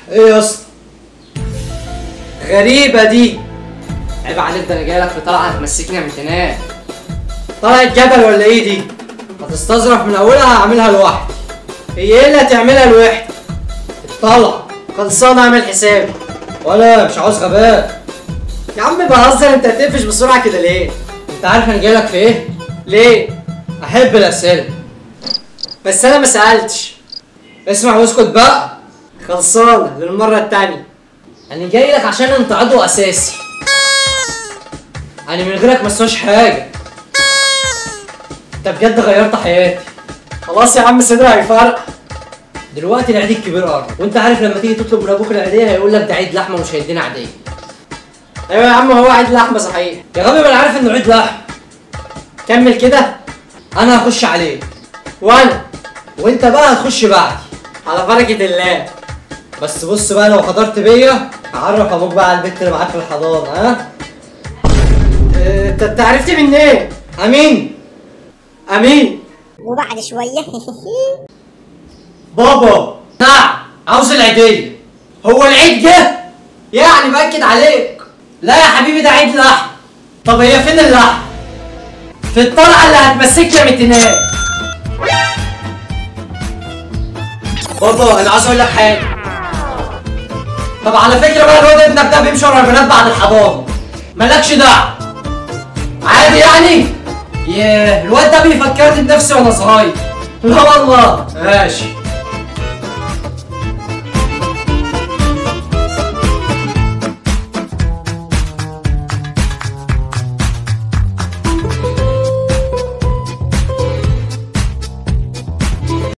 ايه يا اسطى غريبة دي عيب عليك ده انا جاي لك في طلعة هتمسكني من هناك طلعة جبل ولا ايه دي؟ هتستظرف من اولها هعملها لوحدي هي ايه اللي هتعملها لوحدي؟ الطلعة خلصانة اعمل حسابي ولا مش عاوز غباء يا عم بهزر انت هتقفش بسرعة كده ليه؟ انت عارف انا جاي لك في ايه؟ ليه؟ احب الاسئلة بس انا ما سألتش اسمع واسكت بقى خلصانة للمرة التانية انا جاي لك عشان انت عضو اساسي انا من غيرك مسواش حاجة انت بجد غيرت حياتي خلاص يا عم صدري هيفرق دلوقتي العيد الكبير قرب وانت عارف لما تيجي تطلب من ابوك العيدية هيقول لك ده عيد لحمة مش هيدينا عيدية ايوه يا عم هو عيد لحمة صحيح يا غبي ما انا عارف انه عيد لحمة كمل كده انا هخش عليك وانا وانت بقى هتخش بعدي على بركة الله بس بص بقى لو حضرت بيا هعرف ابوك بقى على البنت اللي معاك في الحضانة ها انت انت عرفت من ايه؟ امين امين وبعد شوية بابا نعم عاوز العيدية هو العيد جه؟ يعني باكد عليك لا يا حبيبي ده عيد لحم طب هي فين اللحم؟ في الطلعة اللي هتمسكنا من هناك بابا انا عاوز اقول لك حاجة طب على فكرة بقى الواد ابنك ده بيمشي ورا البنات بعد الحضانة مالكش دعوة عادي يعني؟ ياه الواد ده بيفكرني بنفسي وانا صغير لا والله ماشي